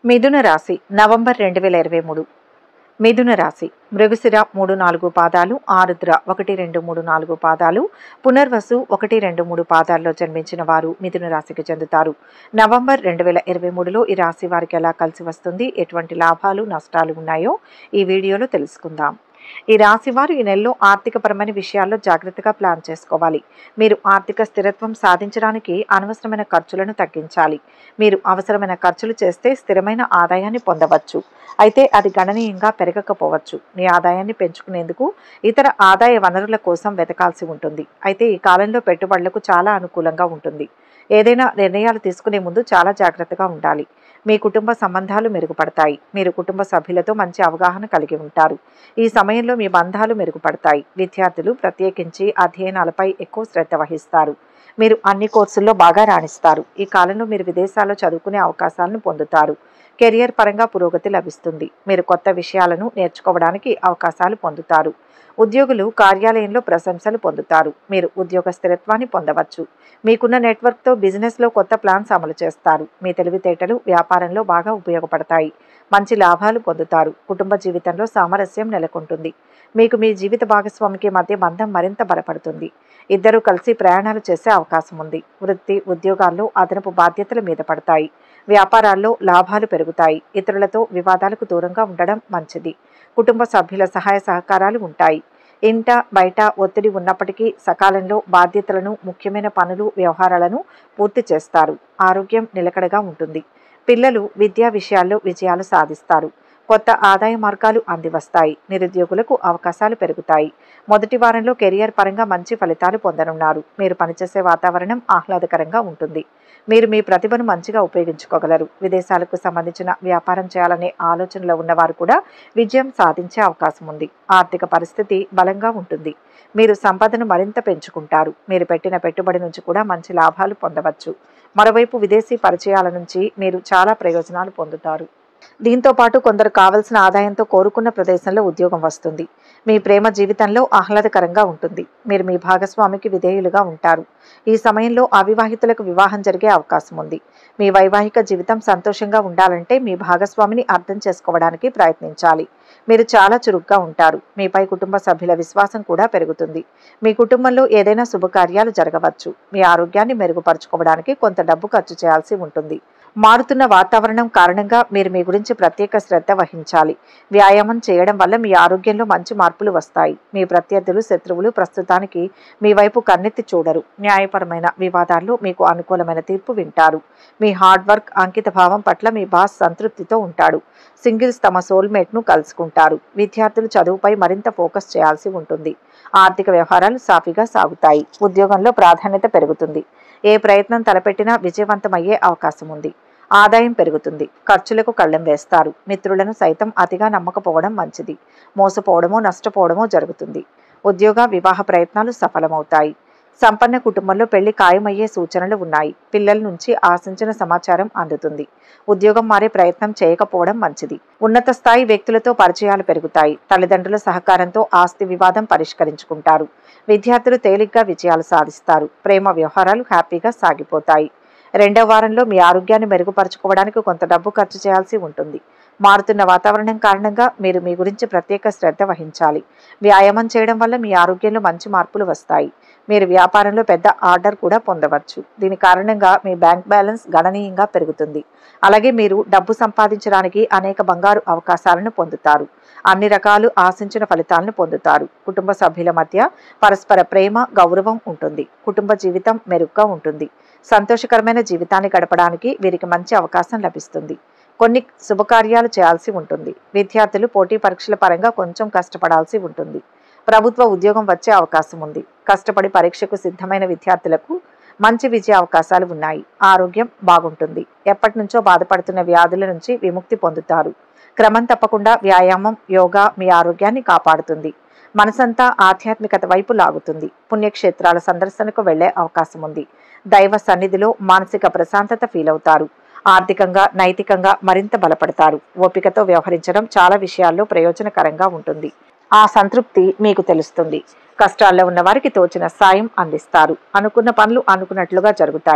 మిథున రాశి నవంబర్ రెండు వేల ఇరవై మూడు మిథున రాశి మృగశిర మూడు నాలుగు పాదాలు ఆరుద్ర ఒకటి రెండు మూడు నాలుగు పాదాలు పునర్వసు ఒకటి రెండు మూడు పాదాల్లో జన్మించిన వారు మిథున రాశికి చెందుతారు నవంబర్ రెండు వేల ఇరవై మూడులో ఈ రాశి వారికి ఎలా కలిసి వస్తుంది ఎటువంటి లాభాలు నష్టాలు ఉన్నాయో ఈ వీడియోలో తెలుసుకుందాం ఈ రాశి వారు ఈ నెలలో ఆర్థికపరమైన విషయాల్లో జాగ్రత్తగా ప్లాన్ చేసుకోవాలి మీరు ఆర్థిక స్థిరత్వం సాధించడానికి అనవసరమైన ఖర్చులను తగ్గించాలి మీరు అవసరమైన ఖర్చులు చేస్తే స్థిరమైన ఆదాయాన్ని పొందవచ్చు అయితే అది గణనీయంగా పెరగకపోవచ్చు మీ ఆదాయాన్ని పెంచుకునేందుకు ఇతర ఆదాయ వనరుల కోసం వెతకాల్సి ఉంటుంది అయితే ఈ కాలంలో పెట్టుబడులకు చాలా అనుకూలంగా ఉంటుంది ఏదైనా నిర్ణయాలు తీసుకునే ముందు చాలా జాగ్రత్తగా ఉండాలి మీ కుటుంబ సంబంధాలు మెరుగుపడతాయి మీరు కుటుంబ సభ్యులతో మంచి అవగాహన కలిగి ఉంటారు ఈ సమయంలో మీ బంధాలు మెరుగుపడతాయి విద్యార్థులు ప్రత్యేకించి అధ్యయనాలపై ఎక్కువ శ్రద్ధ వహిస్తారు మీరు అన్ని కోర్సుల్లో బాగా రాణిస్తారు ఈ కాలంలో మీరు విదేశాల్లో చదువుకునే అవకాశాలను పొందుతారు కెరియర్ పరంగా పురోగతి లభిస్తుంది మీరు కొత్త విషయాలను నేర్చుకోవడానికి అవకాశాలు పొందుతారు ఉద్యోగులు కార్యాలయంలో ప్రశంసలు పొందుతారు మీరు ఉద్యోగ స్థిరత్వాన్ని పొందవచ్చు మీకున్న నెట్వర్క్తో బిజినెస్లో కొత్త ప్లాన్స్ అమలు చేస్తారు మీ తెలివితేటలు వ్యాపారంలో బాగా ఉపయోగపడతాయి మంచి లాభాలు పొందుతారు కుటుంబ జీవితంలో సామరస్యం నెలకొంటుంది మీకు మీ జీవిత భాగస్వామికి మధ్య బంధం మరింత బలపడుతుంది ఇద్దరూ కలిసి ప్రయాణాలు చేసే అవకాశం ఉంది వృత్తి ఉద్యోగాల్లో అదనపు బాధ్యతల మీద పడతాయి వ్యాపారాల్లో లాభాలు పెరుగుతాయి ఇతరులతో వివాదాలకు దూరంగా ఉండడం మంచిది కుటుంబ సభ్యుల సహాయ సహకారాలు ఉంటాయి ఇంట బయట ఒత్తిడి ఉన్నప్పటికీ సకాలంలో బాధ్యతలను ముఖ్యమైన పనులు వ్యవహారాలను పూర్తి చేస్తారు ఆరోగ్యం నిలకడగా ఉంటుంది పిల్లలు విద్యా విషయాల్లో విజయాలు సాధిస్తారు కొత్త ఆదాయ మార్గాలు అందివస్తాయి నిరుద్యోగులకు అవకాశాలు పెరుగుతాయి మొదటి వారంలో కెరియర్ పరంగా మంచి ఫలితాలు పొందనున్నారు మీరు పనిచేసే వాతావరణం ఆహ్లాదకరంగా ఉంటుంది మీరు మీ ప్రతిభను మంచిగా ఉపయోగించుకోగలరు విదేశాలకు సంబంధించిన వ్యాపారం చేయాలనే ఆలోచనలో ఉన్నవారు కూడా విజయం సాధించే అవకాశం ఉంది ఆర్థిక పరిస్థితి బలంగా ఉంటుంది మీరు సంపదను మరింత పెంచుకుంటారు మీరు పెట్టిన పెట్టుబడి నుంచి కూడా మంచి లాభాలు పొందవచ్చు మరోవైపు విదేశీ పరిచయాల నుంచి మీరు చాలా ప్రయోజనాలు పొందుతారు దీంతో పాటు కొందరు కావలసిన ఆదాయంతో కోరుకున్న ప్రదేశంలో ఉద్యోగం వస్తుంది మీ ప్రేమ జీవితంలో ఆహ్లాదకరంగా ఉంటుంది మీరు మీ భాగస్వామికి విధేయులుగా ఉంటారు ఈ సమయంలో అవివాహితులకు వివాహం జరిగే అవకాశం ఉంది మీ వైవాహిక జీవితం సంతోషంగా ఉండాలంటే మీ భాగస్వామిని అర్థం చేసుకోవడానికి ప్రయత్నించాలి మీరు చాలా చురుగ్గా ఉంటారు మీపై కుటుంబ సభ్యుల విశ్వాసం కూడా పెరుగుతుంది మీ కుటుంబంలో ఏదైనా శుభకార్యాలు జరగవచ్చు మీ ఆరోగ్యాన్ని మెరుగుపరచుకోవడానికి కొంత డబ్బు ఖర్చు చేయాల్సి ఉంటుంది మారుతున్న వాతావరణం కారణంగా మీరు మీ గురించి ప్రత్యేక శ్రద్ధ వహించాలి వ్యాయామం చేయడం వల్ల మీ ఆరోగ్యంలో మంచి మార్పులు వస్తాయి మీ ప్రత్యర్థులు శత్రువులు ప్రస్తుతానికి మీ వైపు కన్నెత్తి చూడరు న్యాయపరమైన వివాదాల్లో మీకు అనుకూలమైన తీర్పు వింటారు మీ హార్డ్ వర్క్ అంకిత భావం పట్ల మీ బాస్ సంతృప్తితో ఉంటాడు సింగిల్స్ తమ సోల్మేట్ను కలుసుకుంటారు విద్యార్థులు చదువుపై మరింత ఫోకస్ చేయాల్సి ఉంటుంది ఆర్థిక వ్యవహారాలు సాఫీగా సాగుతాయి ఉద్యోగంలో ప్రాధాన్యత పెరుగుతుంది ఏ ప్రయత్నం తలపెట్టినా విజయవంతమయ్యే అవకాశం ఉంది ఆదాయం పెరుగుతుంది ఖర్చులకు కళ్ళెం వేస్తారు మిత్రులను సైతం అతిగా నమ్మకపోవడం మంచిది మోసపోవడమో నష్టపోవడమో జరుగుతుంది ఉద్యోగ వివాహ ప్రయత్నాలు సఫలమవుతాయి సంపన్న కుటుంబంలో పెళ్లి ఖాయమయ్యే సూచనలు ఉన్నాయి పిల్లల నుంచి ఆశించిన సమాచారం అందుతుంది ఉద్యోగం మారే ప్రయత్నం చేయకపోవడం మంచిది ఉన్నత స్థాయి వ్యక్తులతో పరిచయాలు పెరుగుతాయి తల్లిదండ్రుల సహకారంతో ఆస్తి వివాదం పరిష్కరించుకుంటారు విద్యార్థులు తేలిగ్గా విజయాలు సాధిస్తారు ప్రేమ వ్యవహారాలు హ్యాపీగా సాగిపోతాయి రెండవ వారంలో మీ ఆరోగ్యాన్ని మెరుగుపరచుకోవడానికి కొంత డబ్బు ఖర్చు చేయాల్సి ఉంటుంది మారుతున్న వాతావరణం కారణంగా మీరు మీ గురించి ప్రత్యేక శ్రద్ధ వహించాలి వ్యాయామం చేయడం వల్ల మీ ఆరోగ్యంలో మంచి మార్పులు వస్తాయి మీరు వ్యాపారంలో పెద్ద ఆర్డర్ కూడా పొందవచ్చు దీని కారణంగా మీ బ్యాంక్ బ్యాలెన్స్ గణనీయంగా పెరుగుతుంది అలాగే మీరు డబ్బు సంపాదించడానికి అనేక బంగారు అవకాశాలను పొందుతారు అన్ని రకాలు ఆశించిన ఫలితాలను పొందుతారు కుటుంబ సభ్యుల మధ్య పరస్పర ప్రేమ గౌరవం ఉంటుంది కుటుంబ జీవితం మెరుగ్గా ఉంటుంది సంతోషకరమైన జీవితాన్ని గడపడానికి వీరికి మంచి అవకాశం లభిస్తుంది కొన్ని శుభకార్యాలు చేయాల్సి ఉంటుంది విద్యార్థులు పోటీ పరీక్షల పరంగా కొంచెం కష్టపడాల్సి ఉంటుంది ప్రభుత్వ ఉద్యోగం వచ్చే అవకాశం ఉంది కష్టపడి పరీక్షకు సిద్ధమైన విద్యార్థులకు మంచి విజయ అవకాశాలు ఉన్నాయి ఆరోగ్యం బాగుంటుంది ఎప్పటి నుంచో బాధపడుతున్న వ్యాధుల నుంచి విముక్తి పొందుతారు క్రమం తప్పకుండా వ్యాయామం యోగా మీ ఆరోగ్యాన్ని కాపాడుతుంది మనసంతా ఆధ్యాత్మికత వైపు లాగుతుంది పుణ్యక్షేత్రాల సందర్శనకు వెళ్లే అవకాశం ఉంది దైవ సన్నిధిలో మానసిక ప్రశాంతత ఫీల్ అవుతారు ఆర్థికంగా నైతికంగా మరింత బలపడతారు ఓపికతో వ్యవహరించడం చాలా విషయాల్లో ప్రయోజనకరంగా ఉంటుంది ఆ సంతృప్తి మీకు తెలుస్తుంది కష్టాల్లో ఉన్న వారికి తోచిన సాయం అందిస్తారు అనుకున్న పనులు అనుకున్నట్లుగా జరుగుతాయి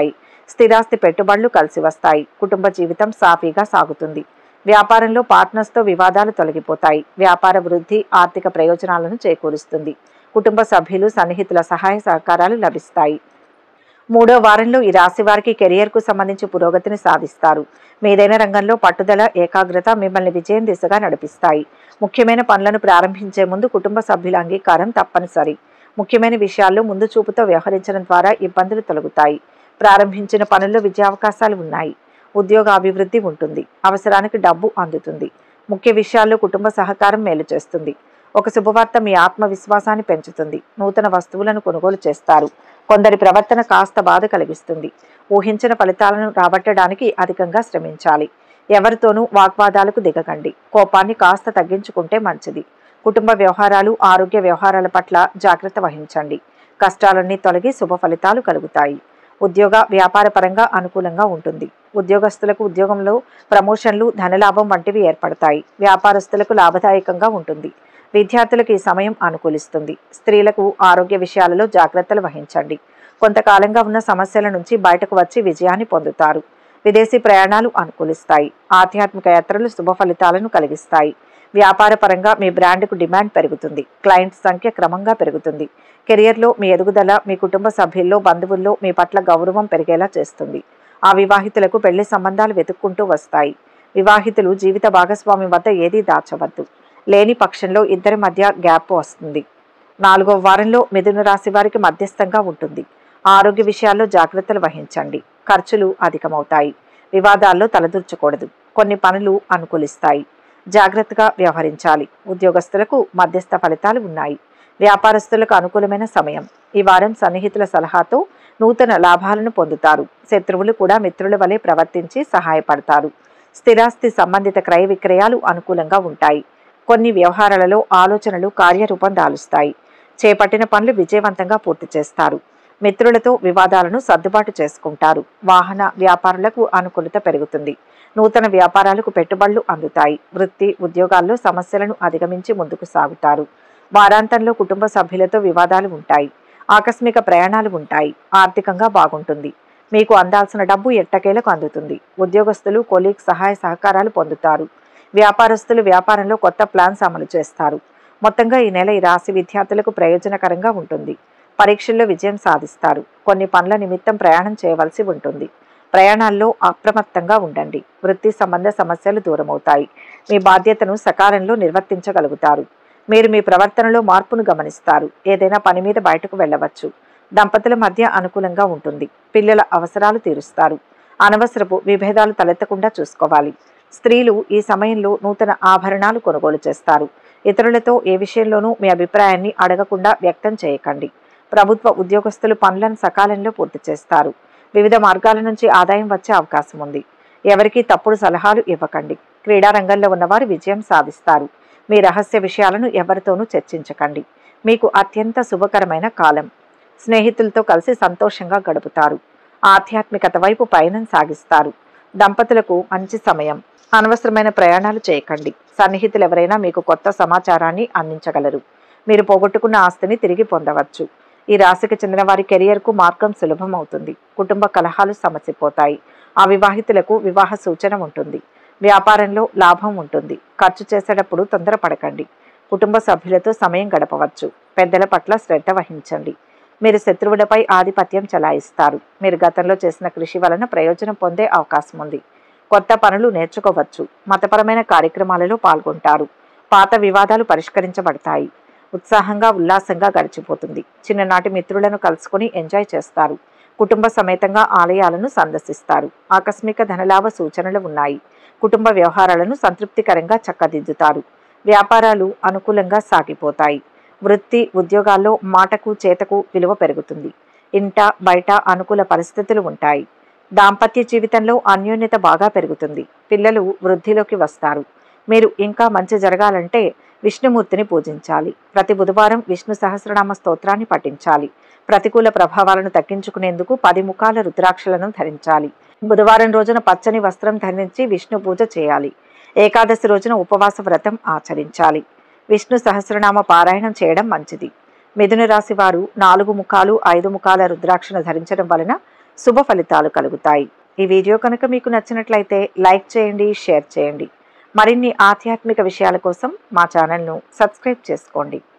స్థిరాస్తి పెట్టుబడులు కలిసి వస్తాయి కుటుంబ జీవితం సాఫీగా సాగుతుంది వ్యాపారంలో పార్ట్నర్స్తో వివాదాలు తొలగిపోతాయి వ్యాపార వృద్ధి ఆర్థిక ప్రయోజనాలను చేకూరుస్తుంది కుటుంబ సభ్యులు సన్నిహితుల సహాయ సహకారాలు లభిస్తాయి మూడో వారంలో ఈ రాశి వారికి కెరియర్కు సంబంధించి పురోగతిని సాధిస్తారు మీదైన రంగంలో పట్టుదల ఏకాగ్రత మిమ్మల్ని విజయం దిశగా నడిపిస్తాయి ముఖ్యమైన పనులను ప్రారంభించే ముందు కుటుంబ సభ్యుల అంగీకారం తప్పనిసరి ముఖ్యమైన విషయాల్లో ముందు చూపుతో వ్యవహరించడం ద్వారా ఇబ్బందులు తొలగుతాయి ప్రారంభించిన పనుల్లో విజయావకాశాలు ఉన్నాయి ఉద్యోగ అభివృద్ధి ఉంటుంది అవసరానికి డబ్బు అందుతుంది ముఖ్య విషయాల్లో కుటుంబ సహకారం మేలు చేస్తుంది ఒక శుభవార్త మీ ఆత్మవిశ్వాసాన్ని పెంచుతుంది నూతన వస్తువులను కొనుగోలు చేస్తారు కొందరి ప్రవర్తన కాస్త బాధ కలిగిస్తుంది ఊహించిన ఫలితాలను రాబట్టడానికి అధికంగా శ్రమించాలి ఎవరితోనూ వాగ్వాదాలకు దిగకండి కోపాన్ని కాస్త తగ్గించుకుంటే మంచిది కుటుంబ వ్యవహారాలు ఆరోగ్య వ్యవహారాల పట్ల జాగ్రత్త వహించండి కష్టాలన్నీ తొలగి శుభ ఫలితాలు కలుగుతాయి ఉద్యోగ వ్యాపార పరంగా అనుకూలంగా ఉంటుంది ఉద్యోగస్తులకు ఉద్యోగంలో ప్రమోషన్లు ధనలాభం వంటివి ఏర్పడతాయి వ్యాపారస్తులకు లాభదాయకంగా ఉంటుంది విద్యార్థులకు ఈ సమయం అనుకూలిస్తుంది స్త్రీలకు ఆరోగ్య విషయాలలో జాగ్రత్తలు వహించండి కొంతకాలంగా ఉన్న సమస్యల నుంచి బయటకు వచ్చి విజయాన్ని పొందుతారు విదేశీ ప్రయాణాలు అనుకూలిస్తాయి ఆధ్యాత్మిక యాత్రలు శుభ ఫలితాలను కలిగిస్తాయి వ్యాపార పరంగా మీ బ్రాండ్కు డిమాండ్ పెరుగుతుంది క్లయింట్స్ సంఖ్య క్రమంగా పెరుగుతుంది కెరియర్లో మీ ఎదుగుదల మీ కుటుంబ సభ్యుల్లో బంధువుల్లో మీ పట్ల గౌరవం పెరిగేలా చేస్తుంది ఆ వివాహితులకు పెళ్లి సంబంధాలు వెతుక్కుంటూ వస్తాయి వివాహితులు జీవిత భాగస్వామి వద్ద ఏదీ దాచవద్దు లేని పక్షంలో ఇద్దరి మధ్య గ్యాప్ వస్తుంది నాలుగో వారంలో మిథున రాశి వారికి మధ్యస్థంగా ఉంటుంది ఆరోగ్య విషయాల్లో జాగ్రత్తలు వహించండి ఖర్చులు అధికమవుతాయి వివాదాల్లో తలదూర్చకూడదు కొన్ని పనులు అనుకూలిస్తాయి జాగ్రత్తగా వ్యవహరించాలి ఉద్యోగస్తులకు మధ్యస్థ ఫలితాలు ఉన్నాయి వ్యాపారస్తులకు అనుకూలమైన సమయం ఈ వారం సన్నిహితుల సలహాతో నూతన లాభాలను పొందుతారు శత్రువులు కూడా మిత్రుల వలె ప్రవర్తించి సహాయపడతారు స్థిరాస్తి సంబంధిత క్రయ విక్రయాలు అనుకూలంగా ఉంటాయి కొన్ని వ్యవహారాలలో ఆలోచనలు కార్యరూపం దాలుస్తాయి చేపట్టిన పనులు విజయవంతంగా పూర్తి చేస్తారు మిత్రులతో వివాదాలను సర్దుబాటు చేసుకుంటారు వాహన వ్యాపారులకు అనుకూలత పెరుగుతుంది నూతన వ్యాపారాలకు పెట్టుబడులు అందుతాయి వృత్తి ఉద్యోగాల్లో సమస్యలను అధిగమించి ముందుకు సాగుతారు వారాంతంలో కుటుంబ సభ్యులతో వివాదాలు ఉంటాయి ఆకస్మిక ప్రయాణాలు ఉంటాయి ఆర్థికంగా బాగుంటుంది మీకు అందాల్సిన డబ్బు ఎట్టకేలకు అందుతుంది ఉద్యోగస్తులు కొలీగ్ సహాయ సహకారాలు పొందుతారు వ్యాపారస్తులు వ్యాపారంలో కొత్త ప్లాన్స్ అమలు చేస్తారు మొత్తంగా ఈ నెల ఈ రాశి విద్యార్థులకు ప్రయోజనకరంగా ఉంటుంది పరీక్షల్లో విజయం సాధిస్తారు కొన్ని పనుల నిమిత్తం ప్రయాణం చేయవలసి ఉంటుంది ప్రయాణాల్లో అప్రమత్తంగా ఉండండి వృత్తి సంబంధ సమస్యలు దూరమవుతాయి మీ బాధ్యతను సకాలంలో నిర్వర్తించగలుగుతారు మీరు మీ ప్రవర్తనలో మార్పును గమనిస్తారు ఏదైనా పని మీద బయటకు వెళ్ళవచ్చు దంపతుల మధ్య అనుకూలంగా ఉంటుంది పిల్లల అవసరాలు తీరుస్తారు అనవసరపు విభేదాలు తలెత్తకుండా చూసుకోవాలి స్త్రీలు ఈ సమయంలో నూతన ఆభరణాలు కొనుగోలు చేస్తారు ఇతరులతో ఏ విషయంలోనూ మీ అభిప్రాయాన్ని అడగకుండా వ్యక్తం చేయకండి ప్రభుత్వ ఉద్యోగస్తులు పనులను సకాలంలో పూర్తి చేస్తారు వివిధ మార్గాల నుంచి ఆదాయం వచ్చే అవకాశం ఉంది ఎవరికీ తప్పుడు సలహాలు ఇవ్వకండి క్రీడా రంగంలో ఉన్నవారు విజయం సాధిస్తారు మీ రహస్య విషయాలను ఎవరితోనూ చర్చించకండి మీకు అత్యంత శుభకరమైన కాలం స్నేహితులతో కలిసి సంతోషంగా గడుపుతారు ఆధ్యాత్మికత వైపు పయనం సాగిస్తారు దంపతులకు మంచి సమయం అనవసరమైన ప్రయాణాలు చేయకండి సన్నిహితులు ఎవరైనా మీకు కొత్త సమాచారాన్ని అందించగలరు మీరు పోగొట్టుకున్న ఆస్తిని తిరిగి పొందవచ్చు ఈ రాశికి చెందిన వారి కెరియర్కు మార్గం సులభం అవుతుంది కుటుంబ కలహాలు సమసిపోతాయి అవివాహితులకు వివాహ సూచన ఉంటుంది వ్యాపారంలో లాభం ఉంటుంది ఖర్చు చేసేటప్పుడు తొందరపడకండి కుటుంబ సభ్యులతో సమయం గడపవచ్చు పెద్దల పట్ల శ్రద్ధ వహించండి మీరు శత్రువులపై ఆధిపత్యం చలాయిస్తారు మీరు గతంలో చేసిన కృషి వలన ప్రయోజనం పొందే అవకాశం ఉంది కొత్త పనులు నేర్చుకోవచ్చు మతపరమైన కార్యక్రమాలలో పాల్గొంటారు పాత వివాదాలు పరిష్కరించబడతాయి ఉత్సాహంగా ఉల్లాసంగా గడిచిపోతుంది చిన్ననాటి మిత్రులను కలుసుకొని ఎంజాయ్ చేస్తారు కుటుంబ సమేతంగా ఆలయాలను సందర్శిస్తారు ఆకస్మిక ధనలాభ సూచనలు ఉన్నాయి కుటుంబ వ్యవహారాలను సంతృప్తికరంగా చక్కదిద్దుతారు వ్యాపారాలు అనుకూలంగా సాగిపోతాయి వృత్తి ఉద్యోగాల్లో మాటకు చేతకు విలువ పెరుగుతుంది ఇంట బయట అనుకూల పరిస్థితులు ఉంటాయి దాంపత్య జీవితంలో అన్యోన్యత బాగా పెరుగుతుంది పిల్లలు వృద్ధిలోకి వస్తారు మీరు ఇంకా మంచి జరగాలంటే విష్ణుమూర్తిని పూజించాలి ప్రతి బుధవారం విష్ణు సహస్రనామ స్తోత్రాన్ని పఠించాలి ప్రతికూల ప్రభావాలను తగ్గించుకునేందుకు పది ముఖాల రుద్రాక్షలను ధరించాలి బుధవారం రోజున పచ్చని వస్త్రం ధరించి విష్ణు పూజ చేయాలి ఏకాదశి రోజున ఉపవాస వ్రతం ఆచరించాలి విష్ణు సహస్రనామ పారాయణం చేయడం మంచిది మిథున రాశి వారు నాలుగు ముఖాలు ఐదు ముఖాల రుద్రాక్షను ధరించడం వలన శుభ ఫలితాలు కలుగుతాయి ఈ వీడియో కనుక మీకు నచ్చినట్లయితే లైక్ చేయండి షేర్ చేయండి మరిన్ని ఆధ్యాత్మిక విషయాల కోసం మా ఛానల్ను సబ్స్క్రైబ్ చేసుకోండి